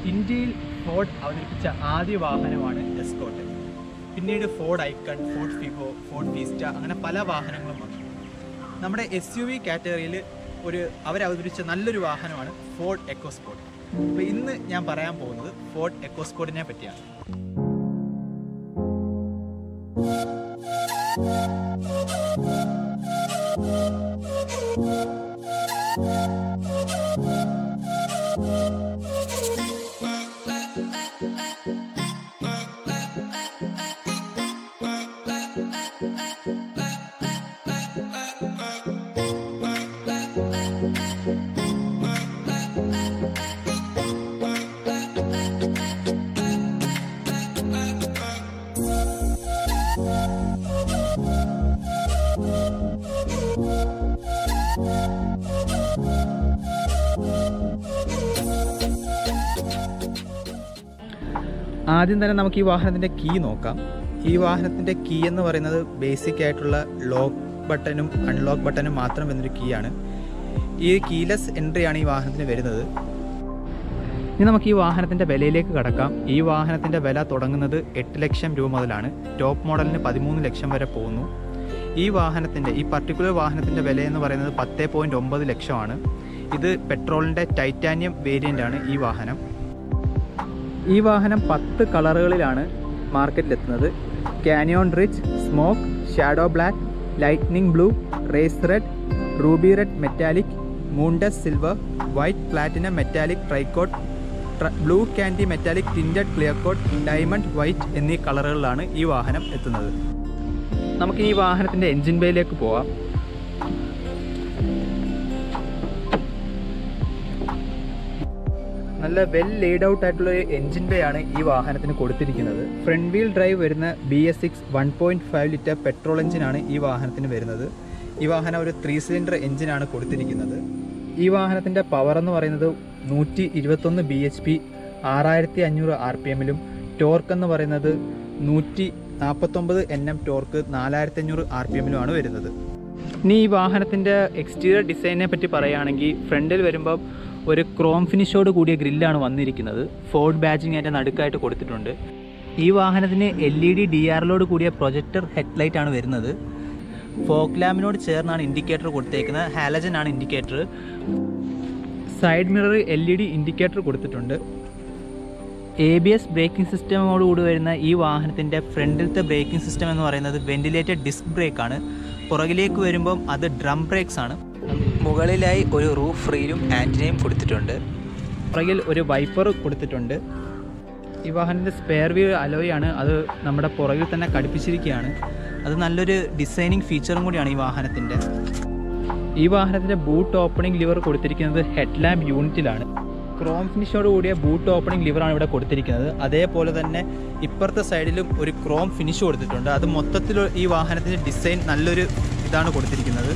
ഇന്ത്യയിൽ ഫോർഡ് അവതരിപ്പിച്ച ആദ്യ വാഹനമാണ് എസ്കോട്ട് പിന്നീട് Ford Ikon Ford Figo Ford Fiesta അങ്ങനെ പല വാഹനങ്ങളും വന്നു നമ്മുടെ എസ് യു വി കാറ്റഗറിയിൽ ഒരു അവരവതരിപ്പിച്ച നല്ലൊരു വാഹനമാണ് ഫോർഡ് എക്കോസ്പോർട്ട് അപ്പോൾ ഇന്ന് ഞാൻ പറയാൻ പോകുന്നത് ഫോർഡ് എക്കോസ്പോർട്ടിനെ പറ്റിയാണ് ആദ്യം തന്നെ നമുക്ക് ഈ വാഹനത്തിൻ്റെ കീ നോക്കാം ഈ വാഹനത്തിൻ്റെ കീ എന്ന് പറയുന്നത് ബേസിക് ആയിട്ടുള്ള ലോക്ക് ബട്ടണും അൺലോക്ക് ബട്ടണും മാത്രം വരുന്നൊരു കീ ആണ് ഈ കീലെസ് എൻട്രി ആണ് ഈ വാഹനത്തിന് വരുന്നത് ഇനി നമുക്ക് ഈ വാഹനത്തിൻ്റെ വിലയിലേക്ക് കടക്കാം ഈ വാഹനത്തിൻ്റെ വില തുടങ്ങുന്നത് എട്ട് ലക്ഷം രൂപ മുതലാണ് ടോപ്പ് മോഡലിന് പതിമൂന്ന് ലക്ഷം വരെ പോകുന്നു ഈ വാഹനത്തിൻ്റെ ഈ പർട്ടിക്കുലർ വാഹനത്തിൻ്റെ വില എന്ന് പറയുന്നത് പത്ത് പോയിൻറ്റ് ഒമ്പത് ലക്ഷമാണ് ഇത് പെട്രോളിൻ്റെ ടൈറ്റാനിയം വേരിയൻ്റ് ആണ് ഈ വാഹനം ഈ വാഹനം പത്ത് കളറുകളിലാണ് മാർക്കറ്റിലെത്തുന്നത് canyon rich smoke shadow black lightning blue race red ruby red metallic moondust silver white platinum metallic tricoat blue candy metallic tinted clear coat diamond white എന്നീ കളറുകളിലാണ് ഈ വാഹനം എത്തുന്നത് നമുക്ക് ഈ വാഹനത്തിൻ്റെ എൻജിൻ ബേയിലേക്ക് പോവാം നല്ല വെൽ ലേഡ് ഔട്ട് ആയിട്ടുള്ള ഒരു എഞ്ചിൻ ബേ ആണ് ഈ വാഹനത്തിന് കൊടുത്തിരിക്കുന്നത് ഫ്രണ്ട് വീൽ ഡ്രൈവ് വരുന്ന B S six one point five litre petrol എഞ്ചിനാണ് ഈ വാഹനത്തിന് വരുന്നത് ഈ വാഹനം ഒരു ത്രീ സിലിണ്ടർ എഞ്ചിനാണ് കൊടുത്തിരിക്കുന്നത് ഈ വാഹനത്തിൻ്റെ പവർ എന്ന് പറയുന്നത് നൂറ്റി ഇരുപത്തൊന്ന് ബി എച്ച് പി ആറായിരത്തി അഞ്ഞൂറ് ആർ പി എമ്മിലും ടോർക്ക് എന്ന് പറയുന്നത് നൂറ്റി നാൽപ്പത്തൊമ്പത് എൻ എം ടോർക്ക് നാലായിരത്തി അഞ്ഞൂറ് ആർ പി എമ്മിലുമാണ് വരുന്നത് ഇനി ഈ വാഹനത്തിൻ്റെ എക്സ്റ്റീരിയർ ഡിസൈനെ പറ്റി പറയുകയാണെങ്കിൽ ഫ്രണ്ടിൽ വരുമ്പോൾ ഒരു ക്രോം ഫിനിഷോട് കൂടിയ ഗ്രില്ലാണ് വന്നിരിക്കുന്നത് ഫോർഡ് ബാജിങ് അതിൻ്റെ നടുക്കായിട്ട് കൊടുത്തിട്ടുണ്ട് ഈ വാഹനത്തിന് എൽ ഇ ഡി ഡി ആറിലോട് കൂടിയ പ്രൊജക്ടർ ഹെഡ്ലൈറ്റ് ആണ് വരുന്നത് ഫോക്ക് ലാമ്പിനോട് ചേർന്നാണ് ഇൻഡിക്കേറ്റർ കൊടുത്തേക്കുന്നത് ഹാലജൻ ആണ് indicator side mirror L E D indicator കൊടുത്തിട്ടുണ്ട് എ ബി എസ് ബ്രേക്കിംഗ് സിസ്റ്റമോട് കൂടി വരുന്ന ഈ വാഹനത്തിൻ്റെ ഫ്രണ്ടിലത്തെ ബ്രേക്കിംഗ് സിസ്റ്റം എന്ന് പറയുന്നത് വെന്റിലേറ്റഡ് ഡിസ്ക് ബ്രേക്ക് ആണ് പുറകിലേക്ക് വരുമ്പം അത് ഡ്രം ബ്രേക്സ് ആണ് മുകളിലായി ഒരു റൂഫ് ഫ്രീലും ആൻറ്റിനയും കൊടുത്തിട്ടുണ്ട് പുറകിൽ ഒരു വൈപ്പർ കൊടുത്തിട്ടുണ്ട് ഈ വാഹനത്തിൻ്റെ സ്പെയർ വീൽ അലോയ് ആണ് അത് നമ്മുടെ പുറകിൽ തന്നെ ഘടിപ്പിച്ചിരിക്കുകയാണ് അത് നല്ലൊരു ഡിസൈനിങ് ഫീച്ചറും കൂടിയാണ് ഈ വാഹനത്തിൻ്റെ ഈ വാഹനത്തിൻ്റെ ബൂട്ട് ഓപ്പണിംഗ് ലിവർ കൊടുത്തിരിക്കുന്നത് ഹെഡ് ലാമ്പ് യൂണിറ്റിലാണ് ക്രോം ഫിനിഷോട് കൂടിയ ബൂട്ട് ഓപ്പണിംഗ് ലിവറാണ് ഇവിടെ കൊടുത്തിരിക്കുന്നത് അതേപോലെ തന്നെ ഇപ്പുറത്തെ സൈഡിലും ഒരു ക്രോം ഫിനിഷ് കൊടുത്തിട്ടുണ്ട് അത് മൊത്തത്തിൽ ഈ വാഹനത്തിൻ്റെ ഡിസൈൻ നല്ലൊരു ഇതാണ് കൊടുത്തിരിക്കുന്നത്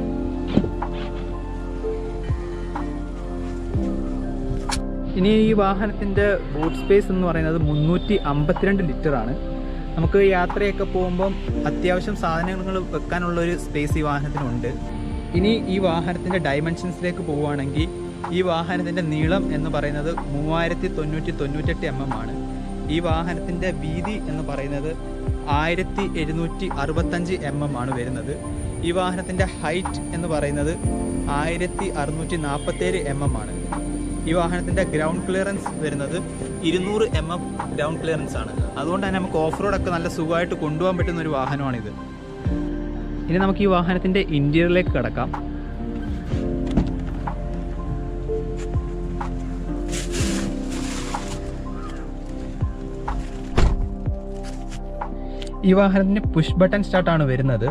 ഇനി ഈ വാഹനത്തിൻ്റെ ബൂട്ട് സ്പേസ് എന്ന് പറയുന്നത് മുന്നൂറ്റി അമ്പത്തിരണ്ട് ലിറ്റർ ആണ് നമുക്ക് യാത്രയൊക്കെ പോകുമ്പം അത്യാവശ്യം സാധനങ്ങൾ വെക്കാനുള്ള ഒരു സ്പേസ് ഈ വാഹനത്തിനുണ്ട് ഇനി ഈ വാഹനത്തിൻ്റെ ഡയമെൻഷൻസിലേക്ക് പോവുകയാണെങ്കിൽ ഈ വാഹനത്തിൻ്റെ നീളം എന്ന് പറയുന്നത് മൂവായിരത്തി തൊണ്ണൂറ്റി തൊണ്ണൂറ്റെട്ട് എം എം ആണ് ഈ വാഹനത്തിൻ്റെ വീതി എന്ന് പറയുന്നത് ആയിരത്തി എഴുന്നൂറ്റി അറുപത്തഞ്ച് എം എം ആണ് വരുന്നത് ഈ വാഹനത്തിൻ്റെ ഹൈറ്റ് എന്ന് പറയുന്നത് ആയിരത്തി അറുന്നൂറ്റി നാൽപ്പത്തേഴ് എം എം ആണ് ഈ വാഹനത്തിൻ്റെ ഗ്രൗണ്ട് ക്ലിയറൻസ് വരുന്നത് ഇരുന്നൂറ് എം എം ഗ്രൗണ്ട് ക്ലിയറൻസ് ആണ് അതുകൊണ്ട് തന്നെ നമുക്ക് ഓഫ് റോഡൊക്കെ നല്ല സുഖമായിട്ട് കൊണ്ടുപോകാൻ പറ്റുന്ന ഒരു വാഹനമാണിത് ഇനി നമുക്ക് ഈ വാഹനത്തിൻ്റെ ഇൻറ്റീരിയറിലേക്ക് കിടക്കാം ഈ വാഹനത്തിന് പുഷ് ബട്ടൺ സ്റ്റാർട്ടാണ് വരുന്നത്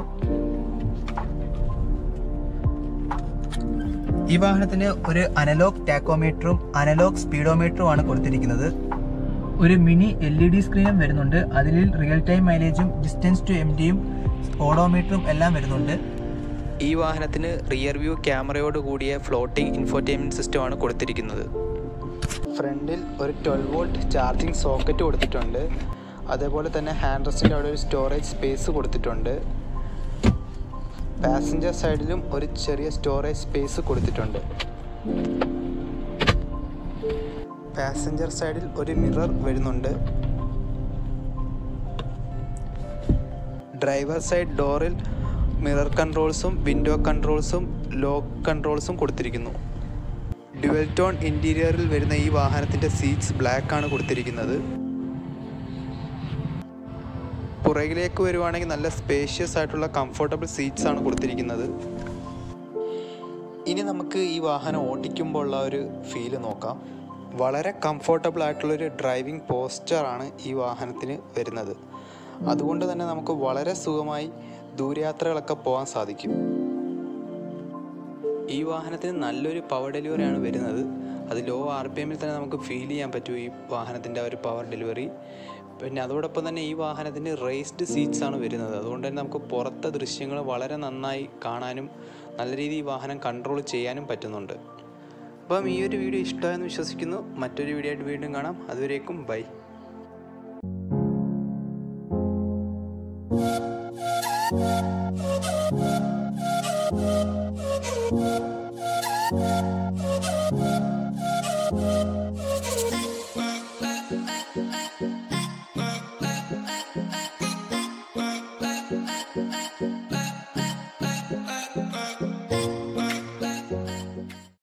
ഈ വാഹനത്തിന് ഒരു അനലോഗ് ടാക്കോമീറ്ററും അനലോഗ് സ്പീഡോമീറ്ററും ആണ് കൊടുത്തിരിക്കുന്നത് ഒരു മിനി എൽ ഇ ഡി സ്ക്രീനും വരുന്നുണ്ട് അതിൽ റിയൽ ടൈം മൈലേജും ഡിസ്റ്റൻസ് ടു എം ഡിയും ഓഡോമീറ്ററും എല്ലാം വരുന്നുണ്ട് ഈ വാഹനത്തിന് റിയർ വ്യൂ ക്യാമറയോട് കൂടിയ ഫ്ലോട്ടിംഗ് ഇൻഫോർടൈൻമെൻറ്റ് സിസ്റ്റമാണ് കൊടുത്തിരിക്കുന്നത് ഫ്രണ്ടിൽ ഒരു ട്വൽവ് വോൾട്ട് ചാർജിങ് സോക്കറ്റ് കൊടുത്തിട്ടുണ്ട് അതേപോലെ തന്നെ ഹാൻഡ് റെസ്റ്റിൻ്റെ അവിടെ ഒരു സ്റ്റോറേജ് സ്പേസ് കൊടുത്തിട്ടുണ്ട് പാസഞ്ചർ സൈഡിലും ഒരു ചെറിയ സ്റ്റോറേജ് സ്പേസ് കൊടുത്തിട്ടുണ്ട് പാസഞ്ചർ സൈഡിൽ ഒരു മിറർ വരുന്നുണ്ട് ഡ്രൈവർ സൈഡ് ഡോറിൽ മിറർ കൺട്രോൾസും വിൻഡോ കൺട്രോൾസും ലോക്ക് കൺട്രോൾസും കൊടുത്തിരിക്കുന്നു ഡ്യുവൽ ടോൺ ഇൻറ്റീരിയറിൽ വരുന്ന ഈ വാഹനത്തിൻ്റെ സീറ്റ്സ് ബ്ലാക്ക് ആണ് കൊടുത്തിരിക്കുന്നത് പുറകിലേക്ക് വരുവാണെങ്കിൽ നല്ല സ്പേഷ്യസ് ആയിട്ടുള്ള കംഫർട്ടബിൾ സീറ്റ്സ് ആണ് കൊടുത്തിരിക്കുന്നത് ഇനി നമുക്ക് ഈ വാഹനം ഓടിക്കുമ്പോൾ ഉള്ള ഒരു ഫീല് നോക്കാം വളരെ കംഫർട്ടബിൾ ആയിട്ടുള്ളൊരു ഡ്രൈവിംഗ് പോസ്റ്ററാണ് ഈ വാഹനത്തിന് വരുന്നത് അതുകൊണ്ട് തന്നെ നമുക്ക് വളരെ സുഖമായി ദൂരയാത്രകളൊക്കെ പോകാൻ സാധിക്കും ഈ വാഹനത്തിന് നല്ലൊരു പവർ ഡെലിവറിയാണ് വരുന്നത് അത് ലോ ആർ പി എമ്മിൽ തന്നെ നമുക്ക് ഫീൽ ചെയ്യാൻ പറ്റും ഈ വാഹനത്തിൻ്റെ ആ ഒരു പവർ ഡെലിവറി പിന്നെ അതോടൊപ്പം തന്നെ ഈ വാഹനത്തിന് റേസ്ഡ് സീറ്റ്സ് ആണ് വരുന്നത് അതുകൊണ്ട് തന്നെ നമുക്ക് പുറത്തെ ദൃശ്യങ്ങൾ വളരെ നന്നായി കാണാനും നല്ല രീതിയിൽ ഈ വാഹനം കൺട്രോൾ ചെയ്യാനും പറ്റുന്നുണ്ട് അപ്പം ഈ ഒരു വീഡിയോ ഇഷ്ടമായെന്ന് വിശ്വസിക്കുന്നു മറ്റൊരു വീഡിയോ ആയിട്ട് വീണ്ടും കാണാം അതുവരേക്കും ബൈ Thank you.